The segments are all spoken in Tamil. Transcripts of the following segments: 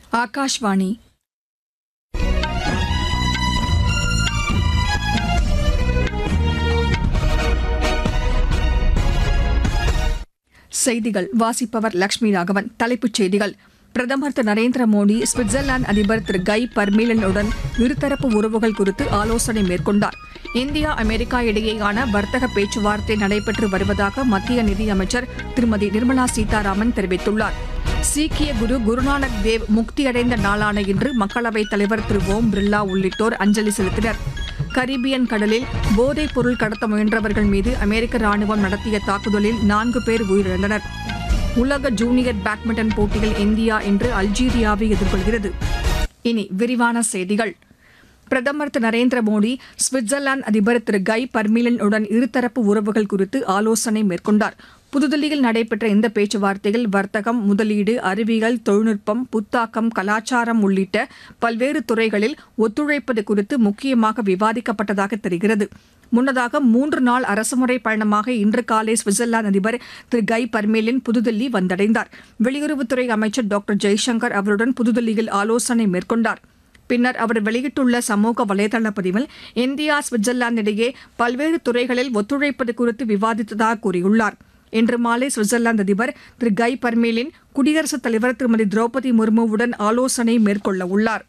ஆகாஷ்வாணி செய்திகள் வாசிப்பவர் லட்சுமி ராகவன் தலைப்புச் செய்திகள் பிரதமர் திரு நரேந்திர மோடி சுவிட்சர்லாந்து அதிபர் திரு கை பர்மீலனுடன் இருதரப்பு உறவுகள் குறித்து ஆலோசனை மேற்கொண்டார் இந்தியா அமெரிக்கா இடையேயான வர்த்தக பேச்சுவார்த்தை நடைபெற்று வருவதாக மத்திய நிதியமைச்சர் திருமதி நிர்மலா சீதாராமன் தெரிவித்துள்ளார் சீக்கிய குரு குருநானக் தேவ் முக்தியடைந்த நாளான இன்று மக்களவைத் தலைவர் திரு ஓம் பிர்லா உள்ளிட்டோர் அஞ்சலி செலுத்தினர் கரீபியன் கடலில் போதைப் பொருள் கடத்த முயன்றவர்கள் மீது அமெரிக்க ராணுவம் நடத்திய தாக்குதலில் நான்கு பேர் உயிரிழந்தனர் உலக ஜூனியர் பேட்மிண்டன் போட்டியில் இந்தியா இன்று அல்ஜீரியாவை எதிர்கொள்கிறது இனி விரிவான செய்திகள் பிரதமர் திரு நரேந்திர மோடி சுவிட்சர்லாந்து அதிபர் திரு கை பர்மிலன் உடன் இருதரப்பு உறவுகள் குறித்து ஆலோசனை மேற்கொண்டார் புதுதில்லியில் நடைபெற்ற இந்த பேச்சுவார்த்தையில் வர்த்தகம் முதலீடு அறிவியல் தொழில்நுட்பம் புத்தாக்கம் கலாச்சாரம் உள்ளிட்ட பல்வேறு துறைகளில் ஒத்துழைப்பது குறித்து முக்கியமாக விவாதிக்கப்பட்டதாக தெரிகிறது முன்னதாக மூன்று நாள் அரசுமுறை பயணமாக இன்று காலை சுவிட்சர்லாந்து அதிபர் திரு கை பர்மேலின் புதுதில்லி வந்தடைந்தார் வெளியுறவுத்துறை அமைச்சர் டாக்டர் ஜெய்சங்கர் அவருடன் புதுதில்லியில் ஆலோசனை மேற்கொண்டார் பின்னர் அவர் வெளியிட்டுள்ள சமூக வலைதள பதிவில் இந்தியா சுவிட்சர்லாந்து இடையே பல்வேறு துறைகளில் ஒத்துழைப்பது குறித்து விவாதித்ததாக கூறியுள்ளார் இன்று மாலை சுவிட்சர்லாந்து அதிபர் திரு கை பர்மேலின் குடியரசுத் தலைவர் திருமதி திரௌபதி முர்முவுடன் ஆலோசனை மேற்கொள்ள உள்ளார்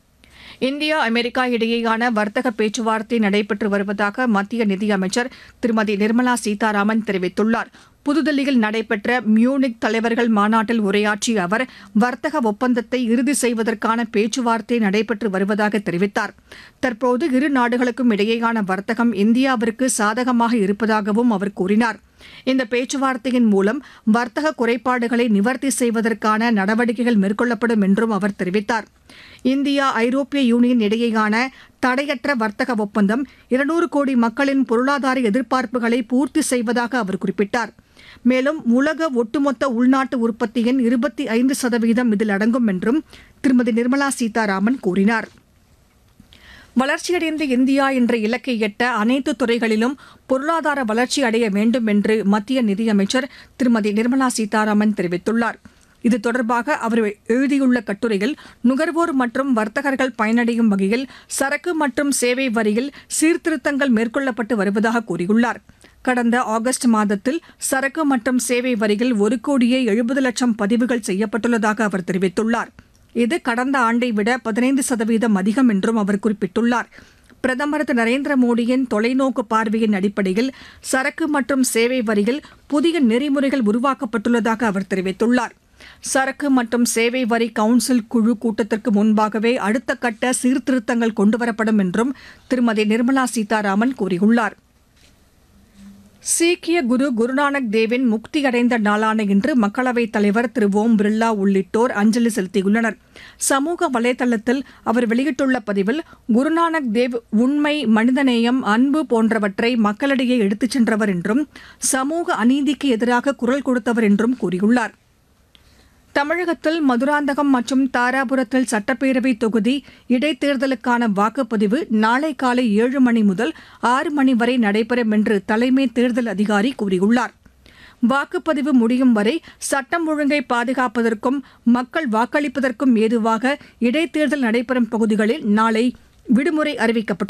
இந்தியா அமெரிக்கா இடையேயான வர்த்தக பேச்சுவார்த்தை நடைபெற்று வருவதாக மத்திய நிதியமைச்சர் திருமதி நிர்மலா சீதாராமன் தெரிவித்துள்ளார் புதுதில்லியில் நடைபெற்ற மியூனிக் தலைவர்கள் மாநாட்டில் உரையாற்றிய அவர் வர்த்தக ஒப்பந்தத்தை இறுதி செய்வதற்கான பேச்சுவார்த்தை நடைபெற்று வருவதாக தெரிவித்தார் தற்போது இரு நாடுகளுக்கும் இடையேயான வர்த்தகம் இந்தியாவிற்கு சாதகமாக இருப்பதாகவும் அவர் கூறினார் இந்த பேச்சுவார்த்தையின் மூலம் வர்த்தக குறைபாடுகளை நிவர்த்தி செய்வதற்கான நடவடிக்கைகள் மேற்கொள்ளப்படும் என்றும் அவர் தெரிவித்தார் இந்தியா ஐரோப்பிய யூனியன் இடையேயான தடையற்ற வர்த்தக ஒப்பந்தம் இருநூறு கோடி மக்களின் பொருளாதார எதிர்பார்ப்புகளை பூர்த்தி செய்வதாக அவர் குறிப்பிட்டார் மேலும் உலக ஒட்டுமொத்த உள்நாட்டு உற்பத்தியின் இருபத்தி ஐந்து சதவீதம் இதில் அடங்கும் என்றும் திருமதி நிர்மலா சீதாராமன் கூறினார் வளர்ச்சியடைந்த இந்தியா என்ற இலக்கை எட்ட அனைத்து துறைகளிலும் பொருளாதார வளர்ச்சி அடைய வேண்டும் என்று மத்திய நிதியமைச்சர் திருமதி நிர்மலா சீதாராமன் தெரிவித்துள்ளார் இது தொடர்பாக அவர் எழுதியுள்ள கட்டுரையில் நுகர்வோர் மற்றும் வர்த்தகர்கள் பயனடையும் வகையில் சரக்கு மற்றும் சேவை வரியில் சீர்திருத்தங்கள் மேற்கொள்ளப்பட்டு வருவதாக கூறியுள்ளார் கடந்த ஆகஸ்ட் மாதத்தில் சரக்கு மற்றும் சேவை வரியில் ஒரு கோடியே எழுபது லட்சம் பதிவுகள் செய்யப்பட்டுள்ளதாக அவர் தெரிவித்துள்ளார் இது கடந்த ஆண்டை விட பதினைந்து சதவீதம் அதிகம் என்றும் அவர் குறிப்பிட்டுள்ளார் பிரதமர் திரு நரேந்திர மோடியின் தொலைநோக்கு பார்வையின் அடிப்படையில் சரக்கு மற்றும் சேவை வரியில் புதிய நெறிமுறைகள் உருவாக்கப்பட்டுள்ளதாக அவர் தெரிவித்துள்ளார் சரக்கு மற்றும் சேவை வரி கவுன்சில் குழு கூட்டத்திற்கு முன்பாகவே அடுத்த கட்ட சீர்திருத்தங்கள் கொண்டுவரப்படும் என்றும் திருமதி நிர்மலா சீதாராமன் கூறியுள்ளார் சீக்கிய குரு குருநானக் தேவின் முக்தியடைந்த நாளான இன்று மக்களவைத் தலைவர் திரு ஓம் பிர்லா உள்ளிட்டோர் அஞ்சலி செலுத்தியுள்ளனர் சமூக வலைதளத்தில் அவர் வெளியிட்டுள்ள பதிவில் குருநானக் தேவ் உண்மை மனிதநேயம் அன்பு போன்றவற்றை மக்களிடையே எடுத்துச் சென்றவர் என்றும் சமூக அநீதிக்கு எதிராக குரல் கொடுத்தவர் என்றும் கூறியுள்ளார் தமிழகத்தில் மதுராந்தகம் மற்றும் தாராபுரத்தில் சட்டப்பேரவை தொகுதி இடைத்தேர்தலுக்கான வாக்குப்பதிவு நாளை காலை ஏழு மணி முதல் ஆறு மணி வரை நடைபெறும் என்று தலைமை தேர்தல் அதிகாரி கூறியுள்ளார் வாக்குப்பதிவு முடியும் வரை சட்டம் ஒழுங்கை பாதுகாப்பதற்கும் மக்கள் வாக்களிப்பதற்கும் ஏதுவாக இடைத்தேர்தல் நடைபெறும் பகுதிகளில் நாளை விடுமுறை அறிவிக்கப்பட்டுள்ளது